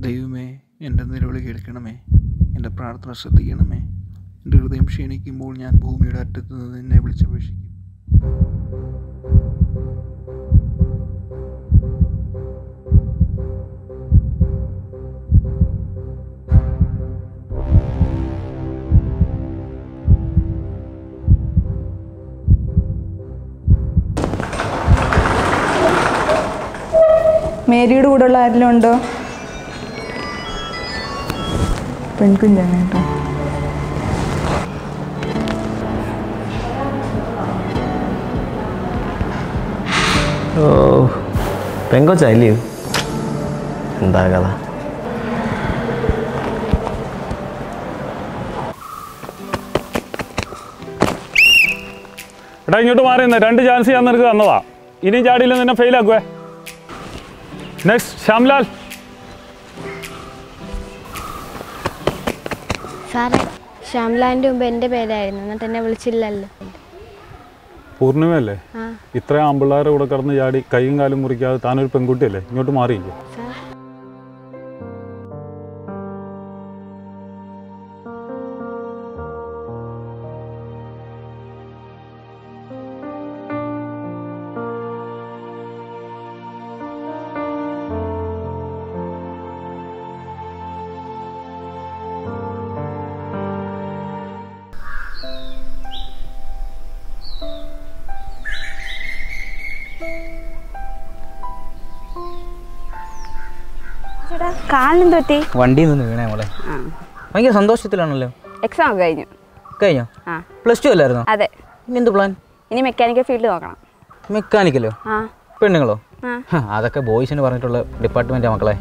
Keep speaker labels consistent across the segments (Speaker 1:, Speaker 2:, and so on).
Speaker 1: ദൈവമേ എൻ്റെ നിലവിളി കേൾക്കണമേ എൻ്റെ പ്രാർത്ഥന ശ്രദ്ധിക്കണമേ എൻ്റെ ഹൃദയം ക്ഷീണിക്കുമ്പോൾ ഞാൻ ഭൂമിയുടെ അറ്റത്ത് നിന്ന് നിന്നെ വിളിച്ചപേക്ഷിക്കും
Speaker 2: മേരിയുടെ കൂടെ ഉള്ള ആരെങ്കിലും ഉണ്ടോ പെൺകുഞ്ഞാണ് കേട്ടോ
Speaker 3: ഓ പെങ്കൊച്ചല്ലയോ എന്താ കഥ
Speaker 4: എടാ ഇങ്ങോട്ട് മാറി നിന്ന് രണ്ട് ചാൻസ് ഞാൻ നിനക്ക് തന്നതാ ഇനിയും ചാടിയില്ല നിന്നെ ഫെയിൽ ആക്കുവേ നെക്സ്റ്റ് ശ്യാംലാൽ
Speaker 5: സാറേ ശ്യാംലാലിൻ്റെ മുമ്പ് എൻ്റെ പേരായിരുന്നു എന്നിട്ട് എന്നെ വിളിച്ചില്ലല്ലോ
Speaker 4: പൂർണിമയല്ലേ
Speaker 5: ആ
Speaker 4: ഇത്രയും ആമ്പിള്ളേരെ കൂടെ കിടന്ന് ചാടി കൈയും കാലും മുറിക്കാതെ താനൊരു പെൺകുട്ടിയല്ലേ ഇങ്ങോട്ട് മാറിയില്ലേ
Speaker 5: സാർ
Speaker 6: ചേട്ടാ കാലിനെന്ത് പറ്റി
Speaker 7: വണ്ടിയിൽ നിന്ന് വീണേ മോളെ ഭയങ്കര സന്തോഷത്തിലാണല്ലോ
Speaker 6: എക്സാം ഒക്കെ കഴിഞ്ഞു
Speaker 7: കഴിഞ്ഞോ
Speaker 6: ആ
Speaker 7: പ്ലസ് ടു അല്ലായിരുന്നോ
Speaker 6: അതെ
Speaker 7: ഇനി എന്ത് പ്ലാൻ
Speaker 6: ഇനി മെക്കാനിക്കൽ ഫീൽഡ് നോക്കണം
Speaker 7: മെക്കാനിക്കലോ
Speaker 6: ആ
Speaker 7: പെണ്ണുങ്ങളോ
Speaker 6: ആ
Speaker 7: ഹ, അതൊക്കെ ബോയ്സിന് പറഞ്ഞിട്ടുള്ള ഡിപ്പാർട്ട്മെൻറ്റാ മക്കളെ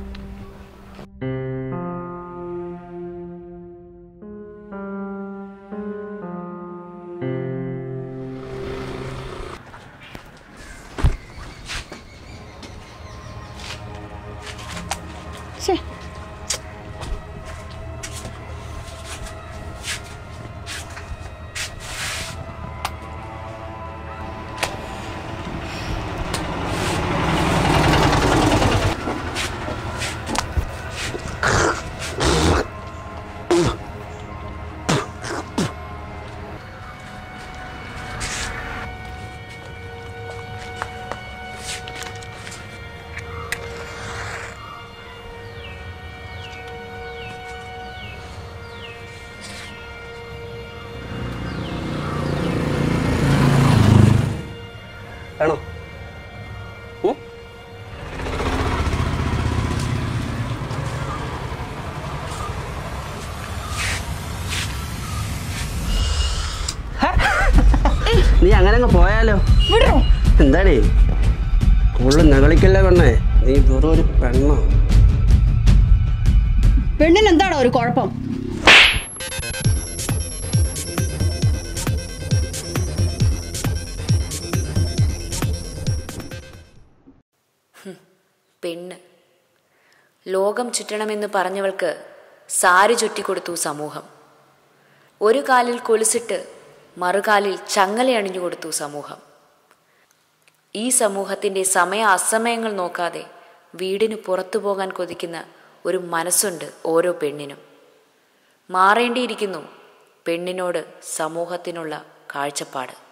Speaker 3: ആണോ നീ അങ്ങനെ അങ്ങ് പോയാലോ എന്താടേ കൂടുതൽ നകളിക്കല്ലേ പെണ്ണേ നീ വെറും ഒരു പെണ്ണോ
Speaker 8: പെണ്ണിന് എന്താണോ ഒരു കുഴപ്പം
Speaker 9: പെണ്ണ് ലോകം ചുറ്റണമെന്ന് പറഞ്ഞവൾക്ക് സാരി ചുറ്റിക്കൊടുത്തു സമൂഹം ഒരു കാലിൽ കൊലുസിട്ട് മറുകാലിൽ ചങ്ങലയണിഞ്ഞു കൊടുത്തു സമൂഹം ഈ സമൂഹത്തിൻ്റെ സമയ അസമയങ്ങൾ നോക്കാതെ വീടിന് പുറത്തു പോകാൻ കൊതിക്കുന്ന ഒരു മനസ്സുണ്ട് ഓരോ പെണ്ണിനും മാറേണ്ടിയിരിക്കുന്നു പെണ്ണിനോട് സമൂഹത്തിനുള്ള കാഴ്ചപ്പാട്